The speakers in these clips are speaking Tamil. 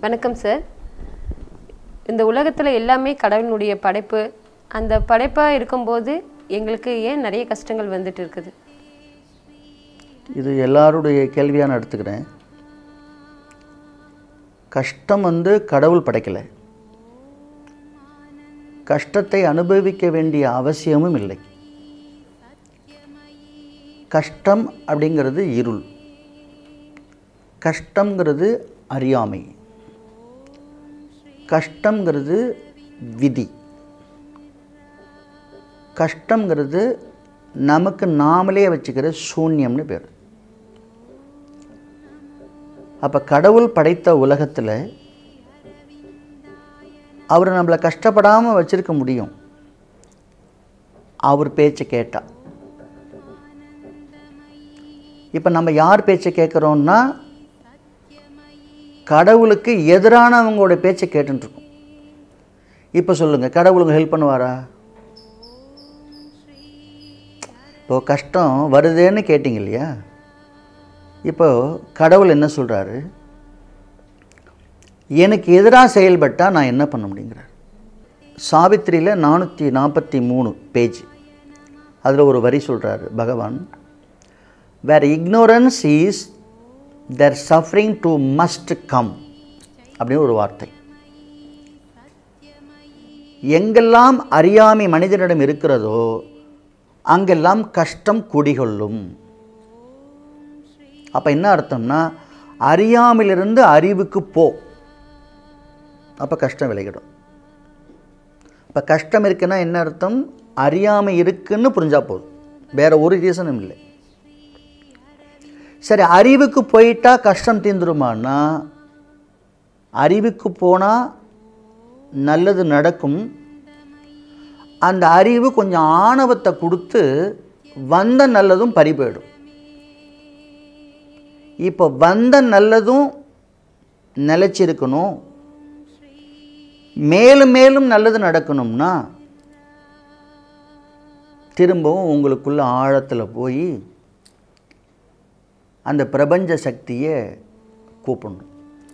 வணக்கம் சார் இந்த உலகத்தில் எல்லாமே கடவுளுடைய படைப்பு அந்த படைப்பாக இருக்கும்போது எங்களுக்கு ஏன் நிறைய கஷ்டங்கள் வந்துட்டு இருக்குது இது எல்லாருடைய கேள்வியாக நான் எடுத்துக்கிறேன் கஷ்டம் வந்து கடவுள் படைக்கலை கஷ்டத்தை அனுபவிக்க வேண்டிய அவசியமும் இல்லை கஷ்டம் அப்படிங்கிறது இருள் கஷ்டங்கிறது அறியாமை கஷ்டங்கிறது விதி கஷ்டங்கிறது நமக்கு நாமளே வச்சுக்கிற சூன்யம்னு பேர் அப்போ கடவுள் படைத்த உலகத்தில் அவர் நம்மளை கஷ்டப்படாமல் வச்சிருக்க முடியும் அவர் பேச்சை கேட்டா இப்போ நம்ம யார் பேச்சை கேட்குறோம்னா கடவுளுக்கு எதிரானவங்களோட பேச்சை கேட்டுருக்கோம் இப்போ சொல்லுங்கள் கடவுளுக்கு ஹெல்ப் பண்ணுவாரா இப்போ கஷ்டம் வருதேன்னு கேட்டிங்க இல்லையா இப்போ கடவுள் என்ன சொல்கிறாரு எனக்கு எதிராக செயல்பட்டால் நான் என்ன பண்ண முடியுங்கிறார் சாவித்திரியில் நானூற்றி நாற்பத்தி மூணு பேஜ் அதில் ஒரு வரி சொல்கிறாரு பகவான் where ignorance is their suffering to must come அப்படின்னு ஒரு வார்த்தை எங்கெல்லாம் அறியாமை மனிதனிடம் இருக்கிறதோ அங்கெல்லாம் கஷ்டம் குடிகொள்ளும் அப்போ என்ன அர்த்தம்னா அறியாமையிலிருந்து அறிவுக்கு போ அப்போ கஷ்டம் விலகிடும் இப்போ கஷ்டம் இருக்குன்னா என்ன அர்த்தம் அறியாமை இருக்குன்னு புரிஞ்சா போதும் வேற ஒரு ரீசனும் இல்லை சரி அறிவுக்கு போயிட்டா கஷ்டம் தீந்துருமான்னா அறிவுக்கு போனால் நல்லது நடக்கும் அந்த அறிவு கொஞ்சம் ஆணவத்தை கொடுத்து வந்த நல்லதும் பறி போயிடும் இப்போ வந்த நல்லதும் நிலைச்சிருக்கணும் மேலும் மேலும் நல்லது நடக்கணும்னா திரும்பவும் உங்களுக்குள்ள ஆழத்தில் போய் அந்த பிரபஞ்ச சக்தியை கூப்பிடணும்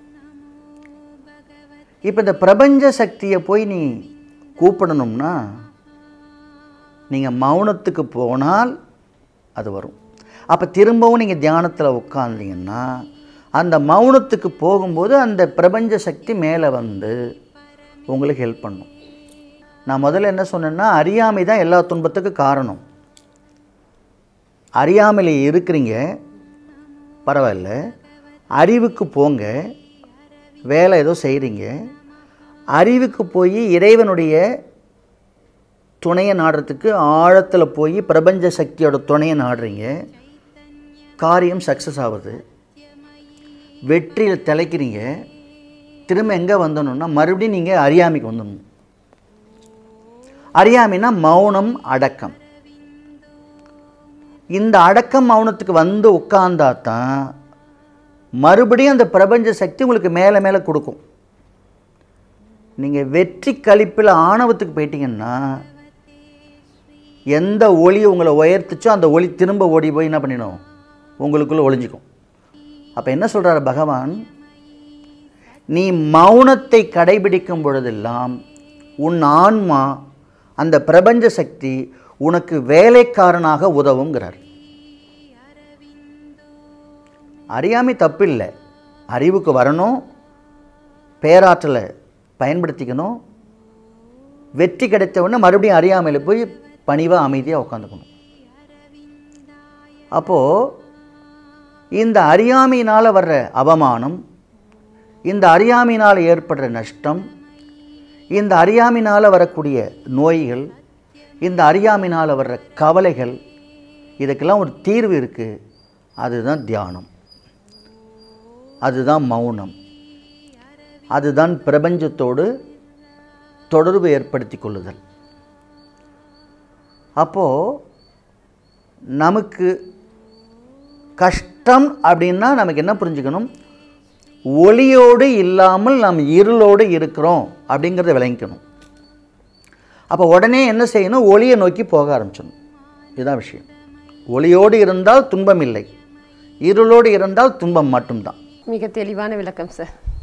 இப்போ இந்த பிரபஞ்ச சக்தியை போய் நீ கூப்பிடணும்னா நீங்கள் மௌனத்துக்கு போனால் அது வரும் அப்போ திரும்பவும் நீங்கள் தியானத்தில் உட்காந்தீங்கன்னா அந்த மௌனத்துக்கு போகும்போது அந்த பிரபஞ்ச சக்தி மேலே வந்து உங்களுக்கு ஹெல்ப் பண்ணும் நான் முதல்ல என்ன சொன்னேன்னா அறியாமை தான் எல்லா துன்பத்துக்கும் காரணம் அறியாமையில் இருக்கிறீங்க பரவாயில்ல அறிவுக்கு போங்க வேலை ஏதோ செய்கிறீங்க அறிவுக்கு போய் இறைவனுடைய துணையை நாடுறதுக்கு ஆழத்தில் போய் பிரபஞ்ச சக்தியோட துணையை நாடுறீங்க காரியம் சக்ஸஸ் ஆகுது வெற்றியில் திளைக்கிறீங்க திரும்ப எங்கே வந்துடணும்னா மறுபடியும் நீங்கள் அறியாமைக்கு வந்துடணும் அறியாமைனா மௌனம் அடக்கம் இந்த அடக்கம் மௌனத்துக்கு வந்து உட்கார்ந்தா தான் மறுபடியும் அந்த பிரபஞ்ச சக்தி உங்களுக்கு மேலே மேலே கொடுக்கும் நீங்கள் வெற்றி கழிப்பில் ஆணவத்துக்கு போயிட்டீங்கன்னா எந்த ஒளி உங்களை உயர்த்துச்சோ அந்த ஒளி திரும்ப ஓடி போய் என்ன பண்ணிடும் உங்களுக்குள்ளே ஒளிஞ்சிக்கும் அப்போ என்ன சொல்கிறார் பகவான் நீ மௌனத்தை கடைபிடிக்கும் பொழுதெல்லாம் உன் ஆன்மா அந்த பிரபஞ்ச சக்தி உனக்கு வேலைக்காரனாக உதவுங்கிறார் அறியாமை தப்பில்லை அறிவுக்கு வரணும் பேராற்றலை பயன்படுத்திக்கணும் வெற்றி கிடைத்த உடனே மறுபடியும் அறியாமையில் போய் பணிவாக அமைதியாக உட்காந்துக்கணும் அப்போது இந்த அறியாமையினால் வர்ற அவமானம் இந்த அறியாமையினால் ஏற்படுற நஷ்டம் இந்த அறியாமையினால் வரக்கூடிய நோய்கள் இந்த அறியாமையினால் வர்ற கவலைகள் இதுக்கெல்லாம் ஒரு தீர்வு இருக்குது அதுதான் தியானம் அதுதான் மௌனம் அதுதான் பிரபஞ்சத்தோடு தொடர்பு ஏற்படுத்தி கொள்ளுதல் அப்போது நமக்கு கஷ்டம் அப்படின்னா நமக்கு என்ன புரிஞ்சுக்கணும் ஒளியோடு இல்லாமல் நாம் இருளோடு இருக்கிறோம் அப்படிங்கிறத விளங்கிக்கணும் அப்போ உடனே என்ன செய்யணும் ஒளியை நோக்கி போக ஆரம்பிச்சிடணும் இதுதான் விஷயம் ஒளியோடு இருந்தால் துன்பம் இல்லை இருளோடு இருந்தால் துன்பம் மட்டும்தான் மிக தெளிவான விளக்கம் சார்